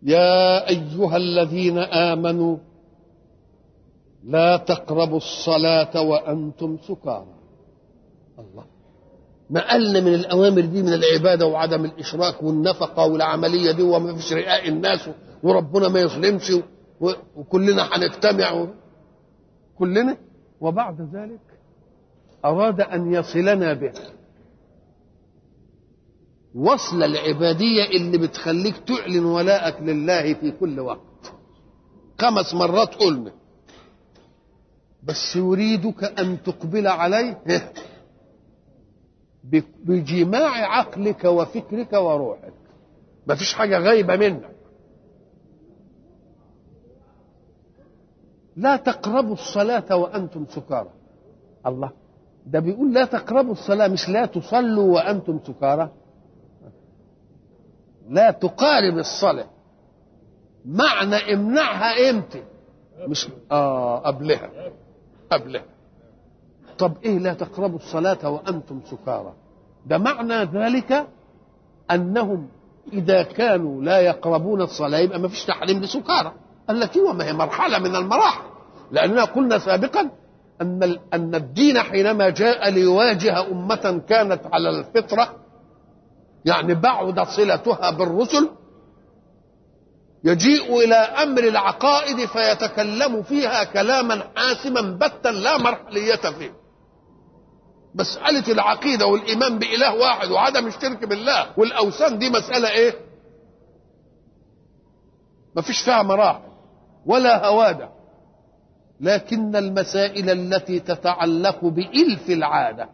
يا ايها الذين امنوا لا تقربوا الصلاه وانتم سكارى الله ما قالنا من الاوامر دي من العباده وعدم الاشراك والنفقه والعمليه دي وما فيش رئاء الناس وربنا ما يظلمش وكلنا هنجتمع كلنا وبعد ذلك اراد ان يصلنا بها وصل العباديه اللي بتخليك تعلن ولاءك لله في كل وقت خمس مرات قلنا بس يريدك ان تقبل عليه بجماع عقلك وفكرك وروحك ما فيش حاجة غايبة منك لا تقربوا الصلاة وأنتم سكارى الله ده بيقول لا تقربوا الصلاة مش لا تصلوا وأنتم سكارى لا تقارب الصلاة معنى امنعها امتى مش اه قبلها قبلها طب ايه لا تقربوا الصلاة وانتم سكارى ده معنى ذلك انهم اذا كانوا لا يقربون الصلاة يبقى ما فيش تحريم لسكارى قال لك ايوه ما هي مرحلة من المراحل لاننا قلنا سابقا ان ان الدين حينما جاء ليواجه امة كانت على الفطرة يعني بعد صلتها بالرسل يجيء الى امر العقائد فيتكلم فيها كلاما حاسما بتا لا مرحليه فيه مسألة العقيدة والإيمان بإله واحد وعدم الشرك بالله والأوثان دي مسألة إيه؟ ما فيش فيها مراحل ولا هوادة لكن المسائل التي تتعلق بإلف العادة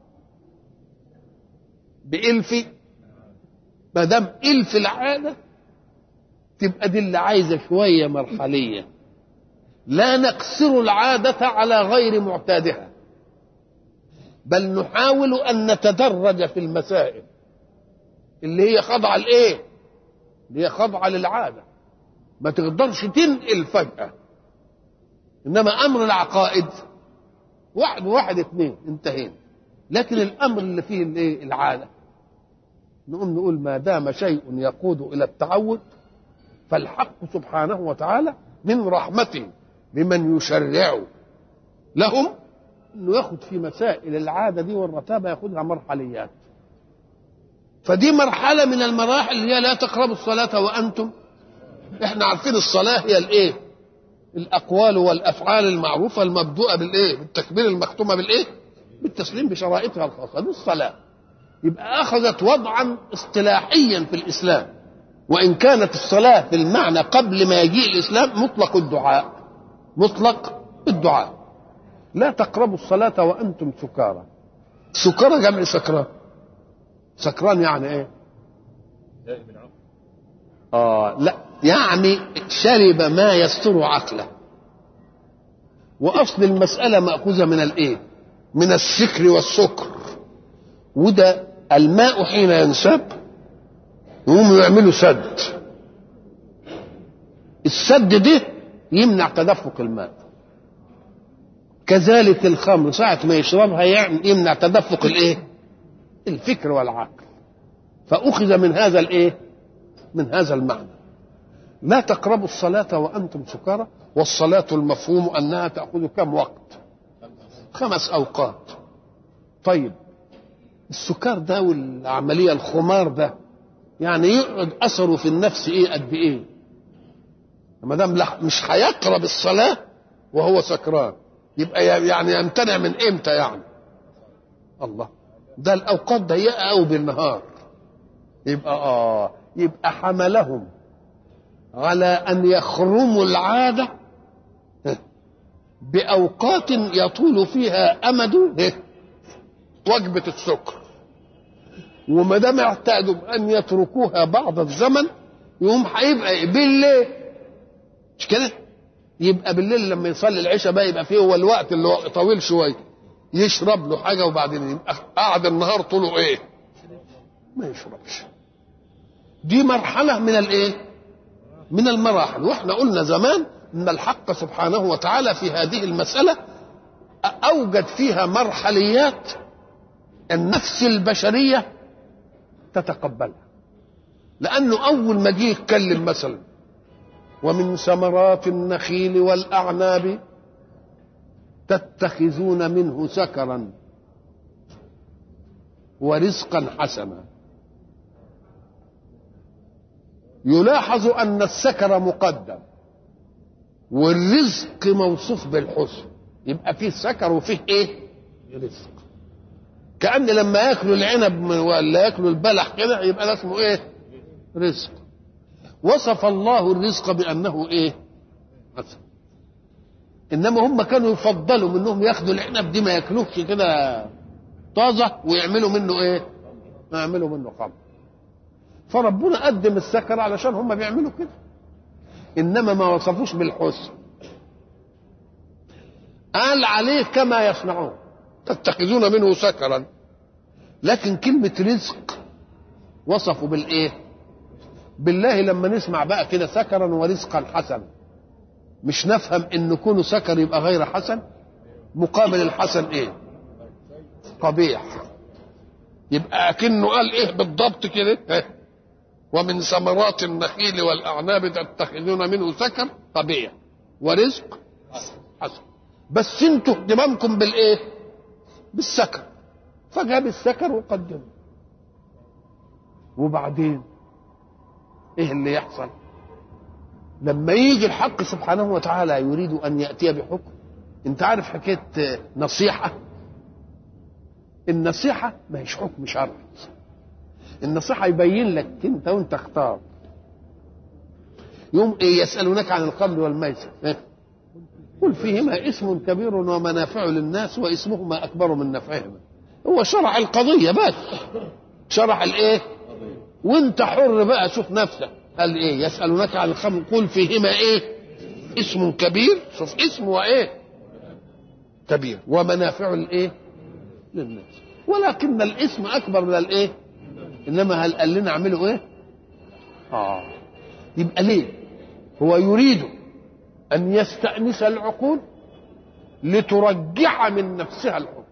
بإلف ما دام إلف العادة تبقى دي اللي عايزة شوية مرحلية لا نقصر العادة على غير معتادها بل نحاول ان نتدرج في المسائل اللي هي خاضعه لايه اللي هي خاضعه للعاده ما تقدرش تنقل فجاه انما امر العقائد واحد واحد اثنين انتهينا لكن الامر اللي فيه الايه العاده نقوم نقول ما دام شيء يقود الى التعود فالحق سبحانه وتعالى من رحمته بمن يشرع لهم انه ياخد في مسائل العاده دي والرتابه ياخدها مرحليات فدي مرحله من المراحل اللي هي لا تقربوا الصلاه وانتم احنا عارفين الصلاه هي الايه الاقوال والافعال المعروفه المبدوءه بالايه بالتكبير المختومه بالايه بالتسليم بشرائطها الخاصه دي الصلاه يبقى اخذت وضعا اصطلاحيا في الاسلام وان كانت الصلاه في المعنى قبل ما يجيء الاسلام مطلق الدعاء مطلق الدعاء لا تقربوا الصلاة وأنتم سكارى سكارى جمع سكران سكران يعني ايه آه لا يعني شرب ما يستر عقله وأصل المسألة مأخوذة من الإيه من السكر والسكر وده الماء حين ينسب يقوموا يعملوا سد السد ده يمنع تدفق الماء كذلك الخمر ساعة ما يشربها يمنع تدفق الايه الفكر والعقل فأخذ من هذا الايه من هذا المعنى لا تقربوا الصلاة وأنتم سكارى والصلاة المفهوم أنها تأخذ كم وقت خمس أوقات طيب السكر ده والعملية الخمار ده يعني يقعد أثره في النفس إيه قد إيه ما دام مش هيقرب الصلاة وهو سكران يبقى يعني يمتنع من امتى يعني الله ده الاوقات ضيقه قوي بالنهار يبقى اه يبقى حملهم على ان يخرموا العاده باوقات يطول فيها امد وجبه السكر وما دام اعتادوا ان يتركوها بعض الزمن يقوم هيبقى بالليل مش كده؟ يبقى بالليل لما يصلي العشاء بقى يبقى فيه هو الوقت اللي هو طويل شويه يشرب له حاجه وبعدين يبقى قعد النهار طوله ايه؟ ما يشربش. دي مرحله من الايه؟ من المراحل واحنا قلنا زمان ان الحق سبحانه وتعالى في هذه المساله اوجد فيها مرحليات النفس البشريه تتقبلها. لانه اول ما جه يتكلم مثلا ومن ثمرات النخيل والأعناب تتخذون منه سكرا ورزقا حسنا يلاحظ أن السكر مقدم والرزق موصوف بالحسن يبقى فيه سكر وفيه ايه رزق كأن لما ياكلوا العنب ولا ياكلوا البلح كده يبقى ده اسمه ايه رزق وصف الله الرزق بأنه ايه حسن انما هم كانوا يفضلوا منهم ياخدوا العنب دي ما ياكلوش كده طازه ويعملوا منه ايه يعملوا منه خمر فربنا قدم السكر علشان هم بيعملوا كده انما ما وصفوش بالحسن قال عليه كما يصنعون تتخذون منه سكرا لكن كلمة رزق وصفوا بالايه بالله لما نسمع بقى كده سكرا ورزقا حسنا مش نفهم ان كونه سكر يبقى غير حسن مقابل الحسن ايه قبيح يبقى اكنه قال ايه بالضبط كده إيه؟ ومن ثمرات النخيل والاعناب تتخذون منه سكر قبيح ورزق حسن بس انتوا اهتمامكم بالايه بالسكر فجاب السكر وقدمه وبعدين ايه اللي يحصل لما يجي الحق سبحانه وتعالى يريد ان ياتي بحكم انت عارف حكايه نصيحه النصيحه ما هيش حكم شرعي النصيحه يبين لك انت وانت اختار يوم ايه يسالونك عن الخمر والميسر إيه؟ قل فيهما اسم كبير ومنافع للناس واسمهما اكبر من نفعهما هو شرع القضيه بس شرع الايه وانت حر بقى شوف نفسك قال ايه يسالونك عن الخمر قل فيهما ايه اسم كبير شوف اسم وايه كبير ومنافع الايه للناس ولكن الاسم اكبر من الايه انما هل قال لنا اعملوا ايه اه يبقى ليه هو يريد ان يستانس العقول لترجح من نفسها الحكم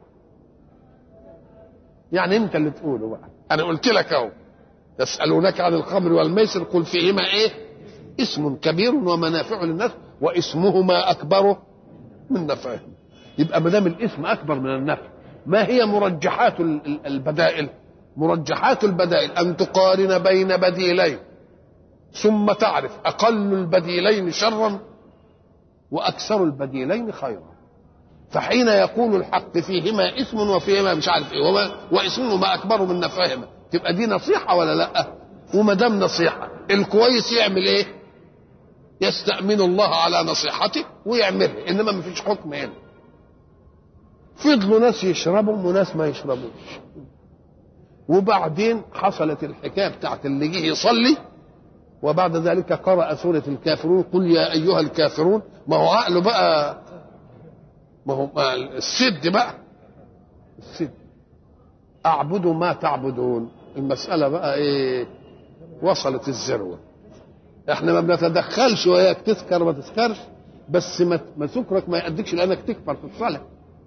يعني انت اللي تقوله بقى انا قلت لك اهو يسألونك عن الخمر والميسر قل فيهما ايه اسم كبير ومنافع للناس واسمهما اكبر من نفعهم يبقى ما دام الاسم اكبر من النفع ما هي مرجحات البدائل مرجحات البدائل ان تقارن بين بديلين ثم تعرف اقل البديلين شرا واكثر البديلين خيرا فحين يقول الحق فيهما اسم وفيهما مش عارف ايه وما واسمهما اكبر من نفعهما تبقى دي نصيحة ولا لا وما دام نصيحة الكويس يعمل ايه يستأمن الله على نصيحته ويعملها انما ما فيش حكم هنا فضلوا ناس يشربوا وناس ما يشربوش وبعدين حصلت الحكايه بتاعت اللي جه يصلي وبعد ذلك قرأ سورة الكافرون قل يا أيها الكافرون ما هو عقله بقى ما هو ما السد بقى السد أعبد ما تعبدون المسألة بقى إيه وصلت الذروة احنا ما بنتدخلش وياك تسكر ما تسكرش بس ما ما سكرك ما يأديكش لأنك تكفر في الصلاة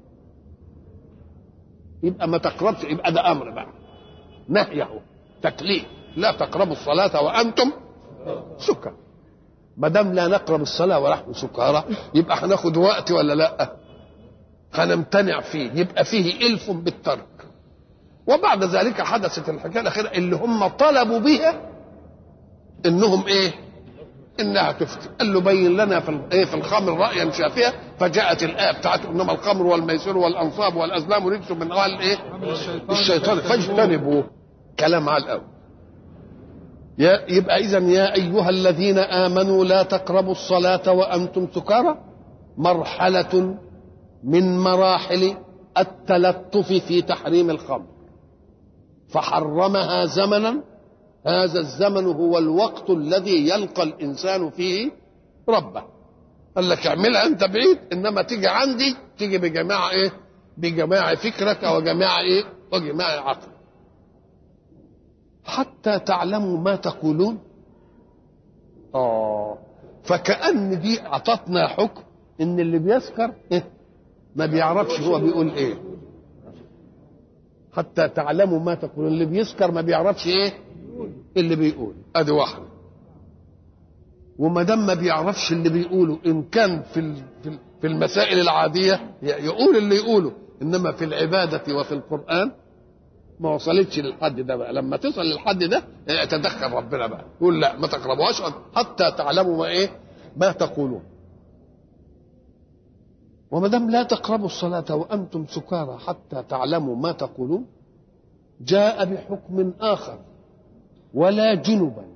يبقى ما تقربش يبقى ده أمر بقى نهيه تكليف لا تقربوا الصلاة وأنتم سكر ما دام لا نقرب الصلاة ونحن سكارى يبقى هناخد وقت ولا لا هنمتنع فيه يبقى فيه إلف بالترك وبعد ذلك حدثت الحكايه الاخيره اللي هم طلبوا بها انهم ايه؟ انها تفتي قال له بين لنا في ايه في الخمر رايا شافيا فجاءت الايه بتاعته انما الخمر والميسر والانصاب والازلام رجس من اهل ايه؟ الشيطان فاجتنبوه كلام على الاول يا يبقى اذا يا ايها الذين امنوا لا تقربوا الصلاه وانتم سكارى مرحله من مراحل التلطف في تحريم الخمر فحرمها زمنا هذا الزمن هو الوقت الذي يلقى الانسان فيه ربه قال لك اعملها انت بعيد انما تيجي عندي تيجي بجماعه ايه بجماعه فكرك او جماعه ايه وجماعه عقل حتى تعلموا ما تقولون اه فكأن دي اعطتنا حكم ان اللي بيسكر إيه؟ ما بيعرفش هو بيقول ايه حتى تعلموا ما تقولون اللي بيسكر ما بيعرفش ايه اللي بيقول ادي واحده وما دام ما بيعرفش اللي بيقوله ان كان في ال- في ال- في المسائل العاديه يقول اللي يقوله انما في العباده وفي القران ما وصلتش للحد ده بقى لما تصل للحد ده يتدخل ربنا بقى يقول لا ما تقربوهاش حتى تعلموا ما ايه ما تقولون وما دام لا تقربوا الصلاة وأنتم سكارى حتى تعلموا ما تقولون جاء بحكم آخر ولا جنبا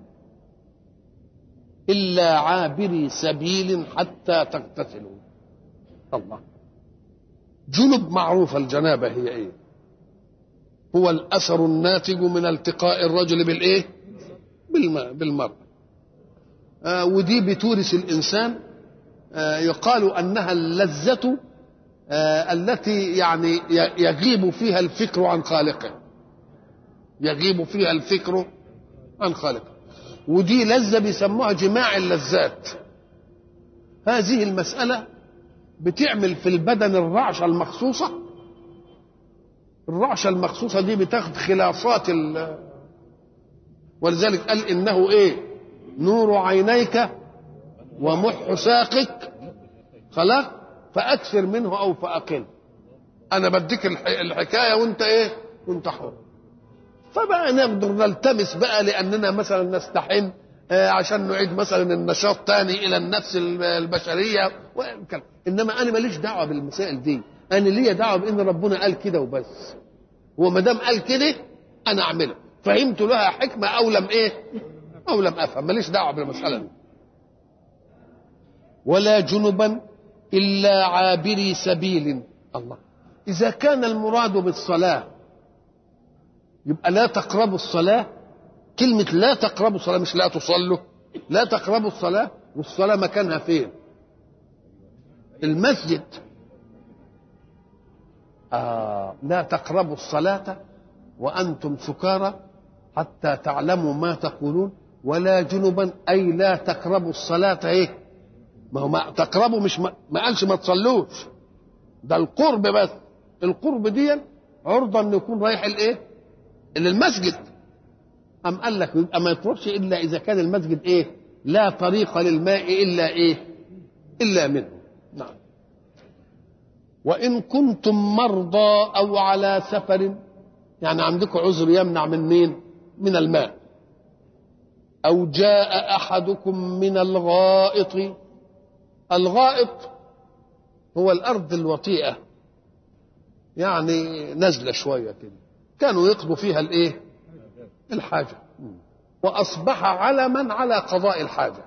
إلا عابري سبيل حتى تغتسلوا الله جنب معروفة الجنابة هي إيه هو الأثر الناتج من التقاء الرجل بالإيه بالم- بالمرأة آه ودي بتورث الإنسان آه يقال أنها اللذة آه التي يعني ي- يغيب فيها الفكر عن خالقه يغيب فيها الفكر عن خالقه ودي لذة بيسموها جماع اللذات هذه المسألة بتعمل في البدن الرعشة المخصوصة الرعشة المخصوصة دي بتاخد خلاصات ال ولذلك قال إنه إيه نور عينيك ومح ساقك خلاص فأكثر منه أو فأقل أنا بديك الح- الحكاية وأنت إيه وأنت حر فبقى نقدر نلتمس بقى لاننا مثلا نستحم آه، عشان نعيد مثلا النشاط تاني الى النفس الب- البشريه وكلام. انما انا ماليش دعوه بالمسائل دي انا ليا دعوه بان ربنا قال كده وبس هو ما دام قال كده انا اعمله فهمت لها حكمه او لم ايه او لم افهم ماليش دعوه بالمساله دي ولا جنبا الا عابري سبيل الله اذا كان المراد بالصلاه يبقى لا تقربوا الصلاة كلمة لا تقربوا الصلاة مش لا تصلوا لا تقربوا الصلاة والصلاة مكانها فين المسجد آه لا تقربوا الصلاة وأنتم سكارى حتى تعلموا ما تقولون ولا جنبا أي لا تقربوا الصلاة إيه ما هو ما تقربوا مش ما, ما قالش ما تصلوش ده القرب بس القرب دي عرضة انه يكون رايح الايه للمسجد أم قال لك يبقى ما يطرقش إلا إذا كان المسجد إيه لا طريق للماء إلا إيه إلا منه نعم وإن كنتم مرضى أو على سفر يعني عندكم عذر يمنع من مين من الماء أو جاء أحدكم من الغائط الغائط هو الأرض الوطيئة يعني نزلة شوية كده كانوا يقضوا فيها الايه الحاجه واصبح علما على قضاء الحاجه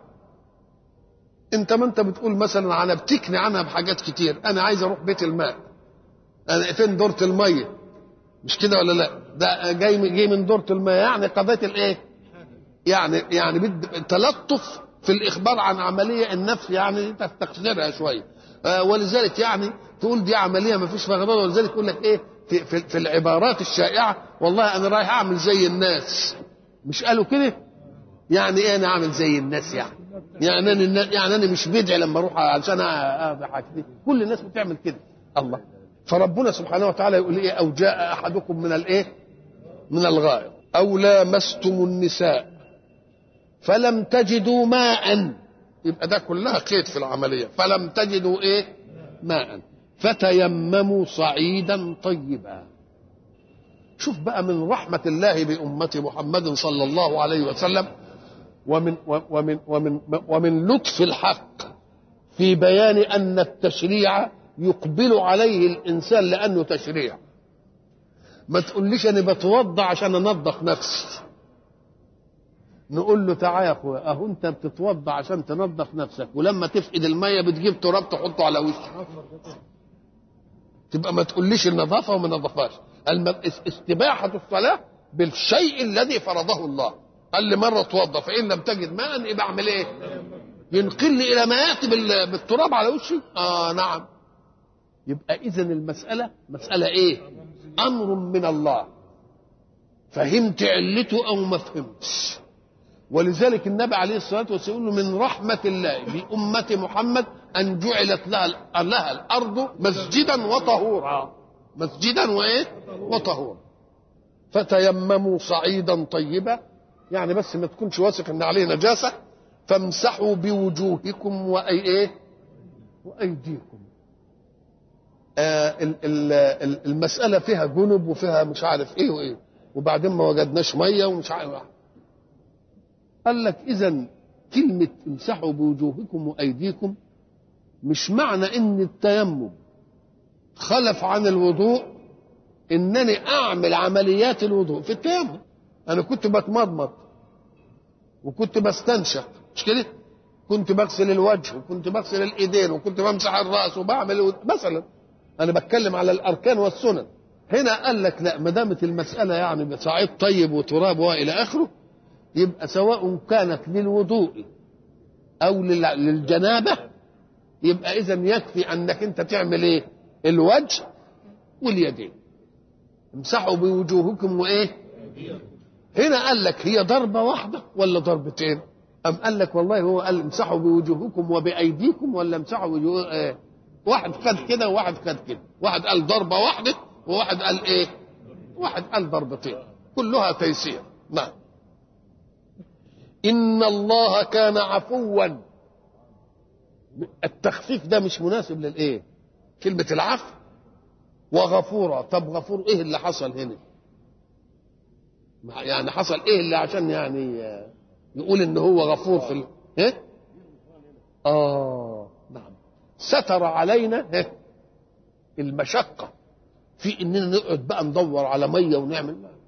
انت ما انت بتقول مثلا انا بتكني عنها بحاجات كتير انا عايز اروح بيت الماء انا فين دورة الميه مش كده ولا لا ده جاي من جاي من دورة الماء يعني قضيت الايه يعني يعني بد تلطف في الاخبار عن عمليه النفس يعني تستخسرها شويه آه ولذلك يعني تقول دي عمليه ما فيش فيها غضب ولذلك يقول لك ايه في, في, في العبارات الشائعه والله انا رايح اعمل زي الناس مش قالوا كده يعني ايه انا اعمل زي الناس يعني يعني انا يعني انا مش بدعي لما اروح عشان اضحك دي كل الناس بتعمل كده الله فربنا سبحانه وتعالى يقول ايه او جاء احدكم من الايه من الغائط او لامستم النساء فلم تجدوا ماء يبقى ده كلها قيد في العمليه فلم تجدوا ايه ماء فتيمموا صعيدا طيبا شوف بقى من رحمة الله بأمة محمد صلى الله عليه وسلم ومن ومن ومن ومن لطف الحق في بيان أن التشريع يقبل عليه الإنسان لأنه تشريع ما تقوليش أنا بتوضع عشان أنظف نفسي نقول له تعالى يا اخويا اهو انت بتتوضا عشان تنظف نفسك ولما تفقد الميه بتجيب تراب تحطه على وشك تبقى ما تقوليش النظافه وما نظفهاش استباحه الصلاه بالشيء الذي فرضه الله قال لي مره اتوضا فان لم تجد ماء يبقى اعمل ايه؟ ينقلني الى ما ياتي بالتراب على وشي؟ اه نعم يبقى اذا المساله مساله ايه؟ امر من الله فهمت علته او ما فهمتش ولذلك النبي عليه الصلاه والسلام يقول من رحمه الله بامه محمد ان جعلت لها لها الارض مسجدا وطهورا مسجدا وايه؟ وطهورا فتيمموا صعيدا طيبا يعني بس ما تكونش واثق ان عليه نجاسه فامسحوا بوجوهكم وأي إيه وأيديكم آه ال- ال- ال- المسألة فيها جنب وفيها مش عارف إيه وإيه وبعدين ما وجدناش مية ومش عارف قال لك إذا كلمة امسحوا بوجوهكم وأيديكم مش معنى إن التيمم خلف عن الوضوء إنني أعمل عمليات الوضوء في التيمم أنا كنت بتمضمض وكنت بستنشق مش كده؟ كنت بغسل الوجه وكنت بغسل الايدين وكنت بمسح الراس وبعمل مثلا انا بتكلم على الاركان والسنن هنا قال لك لا ما دامت المساله يعني بصعيد طيب وتراب والى اخره يبقى سواء كانت للوضوء او لل- للجنابه يبقى اذا يكفي انك انت تعمل ايه؟ الوجه واليدين امسحوا بوجوهكم وايه؟ هنا قال لك هي ضربة واحدة ولا ضربتين أم قال لك والله هو قال امسحوا بوجوهكم وبأيديكم ولا امسحوا بوجوه آه. واحد خد كده وواحد خد كده واحد قال ضربة واحدة وواحد قال ايه واحد قال ضربتين كلها تيسير نعم إن الله كان عفوا التخفيف ده مش مناسب للايه كلمة العفو وغفورا طب غفور ايه اللي حصل هنا يعني حصل ايه اللي عشان يعني آه، يقول ان هو غفور في ال... ايه اه نعم ستر علينا إيه؟ المشقه في اننا نقعد بقى ندور على ميه ونعمل